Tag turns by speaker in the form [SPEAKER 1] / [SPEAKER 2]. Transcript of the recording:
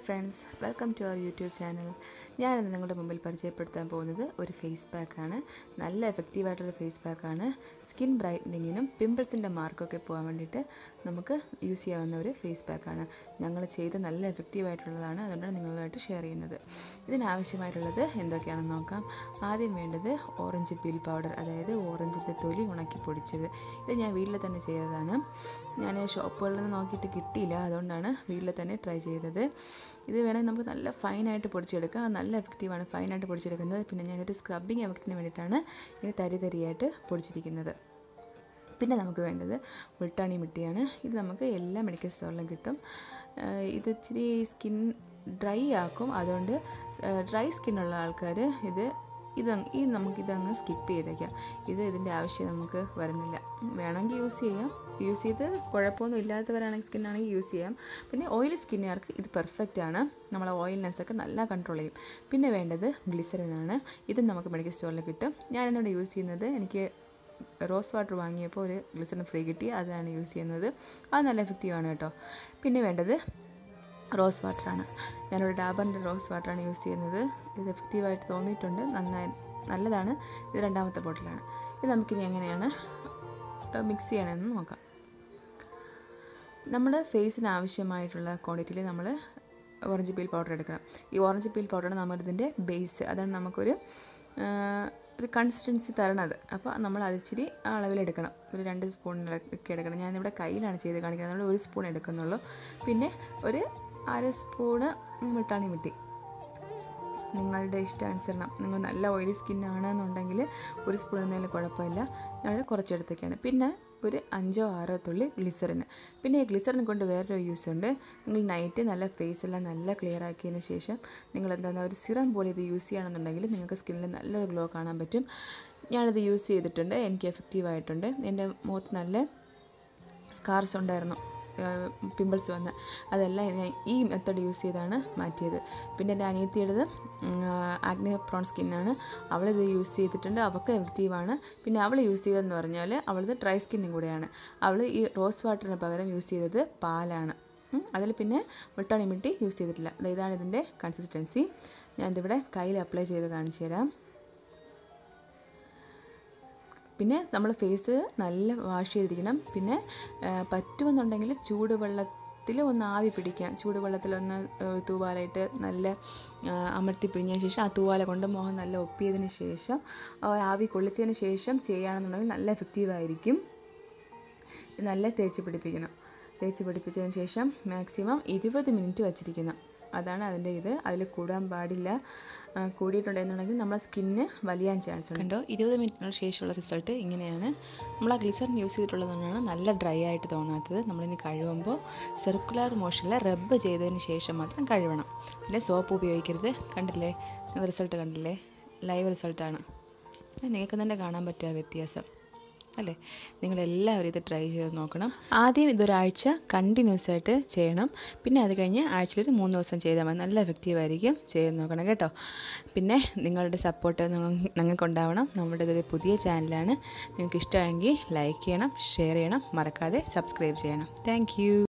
[SPEAKER 1] friends welcome to our YouTube channel ഞാനിന്ന് നിങ്ങളുടെ മുമ്പിൽ പരിചയപ്പെടുത്താൻ പോകുന്നത് ഒരു ഫേസ് പാക്കാണ് നല്ല എഫക്റ്റീവായിട്ടുള്ള ഫേസ് പാക്കാണ് സ്കിൻ ബ്രൈറ്റനിങ്ങിനും പിമ്പിൾസിൻ്റെ മാർക്കൊക്കെ പോകാൻ വേണ്ടിയിട്ട് നമുക്ക് യൂസ് ചെയ്യാവുന്ന ഒരു ഫേസ് പാക്കാണ് ഞങ്ങൾ ചെയ്ത് നല്ല എഫക്റ്റീവായിട്ടുള്ളതാണ് അതുകൊണ്ടാണ് നിങ്ങളുമായിട്ട് ഷെയർ ചെയ്യുന്നത് ഇതിനാവശ്യമായിട്ടുള്ളത് എന്തൊക്കെയാണെന്ന് നോക്കാം ആദ്യം വേണ്ടത് ഓറഞ്ച് പീൽ പൗഡർ അതായത് ഓറഞ്ചിൻ്റെ തൊലി ഉണക്കി പൊടിച്ചത് ഇത് ഞാൻ വീട്ടിൽ തന്നെ ചെയ്തതാണ് ഞാൻ ഷോപ്പുകളിൽ നിന്ന് നോക്കിയിട്ട് കിട്ടിയില്ല അതുകൊണ്ടാണ് വീട്ടിൽ തന്നെ ട്രൈ ചെയ്തത് ഇത് വേണമെങ്കിൽ നമുക്ക് നല്ല ഫൈനായിട്ട് പൊടിച്ചെടുക്കാം അത് നല്ല എഫക്റ്റീവാണ് ഫൈനായിട്ട് പൊടിച്ചെടുക്കുന്നത് പിന്നെ ഞാനൊരു സ്ക്രബിങ് എഫക്റ്റിന് വേണ്ടിയിട്ടാണ് ഇങ്ങനെ തരി തരിയായിട്ട് പൊടിച്ചിരിക്കുന്നത് പിന്നെ നമുക്ക് വേണ്ടത് മുൾട്ടാണി മിട്ടിയാണ് ഇത് നമുക്ക് എല്ലാ മെഡിക്കൽ സ്റ്റോറിലും കിട്ടും ഇത് ഇച്ചിരി സ്കിൻ ഡ്രൈ ആക്കും അതുകൊണ്ട് ഡ്രൈ സ്കിന്നുള്ള ആൾക്കാർ ഇത് ഇത് ഈ നമുക്കിതങ്ങ് സ്കിപ്പ് ചെയ്തേക്കാം ഇത് ഇതിൻ്റെ ആവശ്യം നമുക്ക് വരുന്നില്ല വേണമെങ്കിൽ യൂസ് ചെയ്യാം യൂസ് ചെയ്ത് കുഴപ്പമൊന്നും ഇല്ലാത്തവരാണെങ്കിൽ സ്കിന്നാണെങ്കിൽ യൂസ് ചെയ്യാം പിന്നെ ഓയിലി സ്കിന്നുകാർക്ക് ഇത് പെർഫെക്റ്റ് ആണ് നമ്മളെ ഓയിൽനെസ് ഒക്കെ നല്ല കൺട്രോൾ ചെയ്യും പിന്നെ വേണ്ടത് ഗ്ലിസറിനാണ് ഇത് നമുക്ക് മെഡിക്കൽ സ്റ്റോറിൽ കിട്ടും ഞാനിന്നിവിടെ യൂസ് ചെയ്യുന്നത് എനിക്ക് റോസ് വാട്ടർ വാങ്ങിയപ്പോൾ ഒരു ഗ്ലിസറിൻ ഫ്രീ കിട്ടി അതാണ് യൂസ് ചെയ്യുന്നത് അത് നല്ല എഫക്റ്റീവാണ് കേട്ടോ പിന്നെ വേണ്ടത് റോസ് വാട്ടറാണ് ഞാനിവിടെ ഡാബറിൻ്റെ റോസ് വാട്ടറാണ് യൂസ് ചെയ്യുന്നത് ഇത് എഫക്റ്റീവായിട്ട് തോന്നിയിട്ടുണ്ട് നന്നായി നല്ലതാണ് ഇത് രണ്ടാമത്തെ ബോട്ടിലാണ് ഇത് നമുക്കിനി എങ്ങനെയാണ് മിക്സ് ചെയ്യണമെന്ന് നോക്കാം നമ്മുടെ ഫേസിന് ആവശ്യമായിട്ടുള്ള ക്വാണ്ടിറ്റിയിൽ നമ്മൾ ഓറഞ്ച് പീൽ പൗഡർ എടുക്കണം ഈ ഓറഞ്ച് പീൽ പൗഡറാണ് നമ്മളിതിൻ്റെ ബേസ് അതാണ് നമുക്കൊരു ഒരു കൺസിസ്റ്റൻസി തരണത് അപ്പോൾ നമ്മൾ അതിച്ചിരി അളവിലെടുക്കണം ഒരു രണ്ട് സ്പൂണിലൊക്കെ എടുക്കണം ഞാനിവിടെ കയ്യിലാണ് ചെയ്ത് കാണിക്കുന്നത് നമ്മൾ ഒരു സ്പൂൺ എടുക്കുന്നുള്ളൂ പിന്നെ ഒരു അര സ്പൂണ് മിട്ടാണി മിട്ടി നിങ്ങളുടെ ഇഷ്ടാനുസരണം നിങ്ങൾ നല്ല ഓയിലി സ്കിൻ ആണെന്നുണ്ടെങ്കിൽ ഒരു സ്പൂൺ എന്നാലും കുഴപ്പമില്ല ഞങ്ങൾ കുറച്ചെടുത്തൊക്കെയാണ് പിന്നെ ഒരു അഞ്ചോ ആറോ തുള്ളി ഗ്ലിസറിന് പിന്നെ ഈ ഗ്ലിസറിനെ കൊണ്ട് വേറൊരു യൂസ് ഉണ്ട് നിങ്ങൾ നൈറ്റ് നല്ല ഫേസ് എല്ലാം നല്ല ക്ലിയർ ആക്കിയതിന് ശേഷം നിങ്ങൾ എന്താണ് ഒരു സിറം പോലെ ഇത് യൂസ് ചെയ്യണമെന്നുണ്ടെങ്കിൽ നിങ്ങൾക്ക് സ്കിന്നിൽ നല്ലൊരു ഗ്ലോ കാണാൻ പറ്റും ഞാനിത് യൂസ് ചെയ്തിട്ടുണ്ട് എനിക്ക് എഫക്റ്റീവായിട്ടുണ്ട് എൻ്റെ മുഖത്ത് നല്ല സ്കാർസ് ഉണ്ടായിരുന്നു പിമ്പിൾസ് വന്ന് അതെല്ലാം ഞാൻ ഈ മെത്തഡ് യൂസ് ചെയ്താണ് മാറ്റിയത് പിന്നെ എൻ്റെ അനിയത്തിയുടേത് ആഗ്നി പ്രോൺ സ്കിന്നാണ് അവളിത് യൂസ് ചെയ്തിട്ടുണ്ട് അവൾക്ക് എഫക്റ്റീവാണ് പിന്നെ അവൾ യൂസ് ചെയ്തതെന്ന് പറഞ്ഞാൽ അവളത് ഡ്രൈ സ്കിന്നും കൂടെയാണ് അവൾ ഈ റോസ് വാട്ടറിന് പകരം യൂസ് ചെയ്തത് പാലാണ് അതിൽ പിന്നെ മുട്ടാണി മിട്ടി യൂസ് ചെയ്തിട്ടില്ല ഇതാണ് ഇതിൻ്റെ കൺസിസ്റ്റൻസി ഞാൻ ഇതിവിടെ കയ്യിൽ അപ്ലൈ ചെയ്ത് കാണിച്ചു തരാം പിന്നെ നമ്മൾ ഫേസ് നല്ല വാഷ് ചെയ്തിരിക്കണം പിന്നെ പറ്റുമെന്നുണ്ടെങ്കിൽ ചൂടുവെള്ളത്തിൽ ഒന്ന് ആവി പിടിക്കാം ചൂടുവെള്ളത്തിലൊന്ന് തൂവാലായിട്ട് നല്ല അമർത്തി പിഴിഞ്ഞതിന് ശേഷം ആ തൂവാല കൊണ്ട് മുഖം നല്ല ഒപ്പിയതിന് ശേഷം ആവി കൊള്ളിച്ചതിന് ശേഷം ചെയ്യുകയാണെന്നുണ്ടെങ്കിൽ നല്ല എഫക്റ്റീവായിരിക്കും നല്ല തേച്ച് പിടിപ്പിക്കണം തേച്ച് പിടിപ്പിച്ചതിന് ശേഷം മാക്സിമം ഇരുപത് മിനിറ്റ് വച്ചിരിക്കണം അതാണ് അതിൻ്റെ ഇത് അതിൽ കൂടാൻ പാടില്ല കൂടിയിട്ടുണ്ടെന്നുണ്ടെങ്കിൽ നമ്മളെ സ്കിന്ന് വലിയാൻ ചാൻസ് ഉണ്ട് കണ്ടോ ഇരുപത് മിനിറ്റിന് ശേഷമുള്ള റിസൾട്ട് ഇങ്ങനെയാണ് നമ്മൾ ആ ഗ്ലിസറിൻ യൂസ് ചെയ്തിട്ടുള്ളതുകൊണ്ടാണ് നല്ല ഡ്രൈ ആയിട്ട് തോന്നാത്തത് നമ്മളിനി കഴുകുമ്പോൾ സർക്കുലർ മോഷനിൽ റബ്ബ് ചെയ്തതിന് ശേഷം മാത്രം കഴുകണം പിന്നെ സോപ്പ് ഉപയോഗിക്കരുത് കണ്ടില്ലേ റിസൾട്ട് കണ്ടില്ലേ ലൈവ് റിസൾട്ടാണ് നിങ്ങൾക്ക് തന്നെ കാണാൻ പറ്റുക വ്യത്യാസം അല്ലേ നിങ്ങളെല്ലാവരും ഇത് ട്രൈ ചെയ്ത് നോക്കണം ആദ്യം ഇതൊരാഴ്ച കണ്ടിന്യൂസ് ആയിട്ട് ചെയ്യണം പിന്നെ അത് കഴിഞ്ഞ് ആഴ്ചയിൽ മൂന്ന് ദിവസം ചെയ്താൽ മതി നല്ല എഫക്റ്റീവായിരിക്കും ചെയ്ത് നോക്കണം കേട്ടോ പിന്നെ നിങ്ങളുടെ സപ്പോർട്ട് നിങ്ങൾക്ക് ഉണ്ടാവണം നമ്മുടെ ഇതൊരു പുതിയ ചാനലാണ് നിങ്ങൾക്ക് ഇഷ്ടമായെങ്കിൽ ലൈക്ക് ചെയ്യണം ഷെയർ ചെയ്യണം മറക്കാതെ സബ്സ്ക്രൈബ് ചെയ്യണം താങ്ക്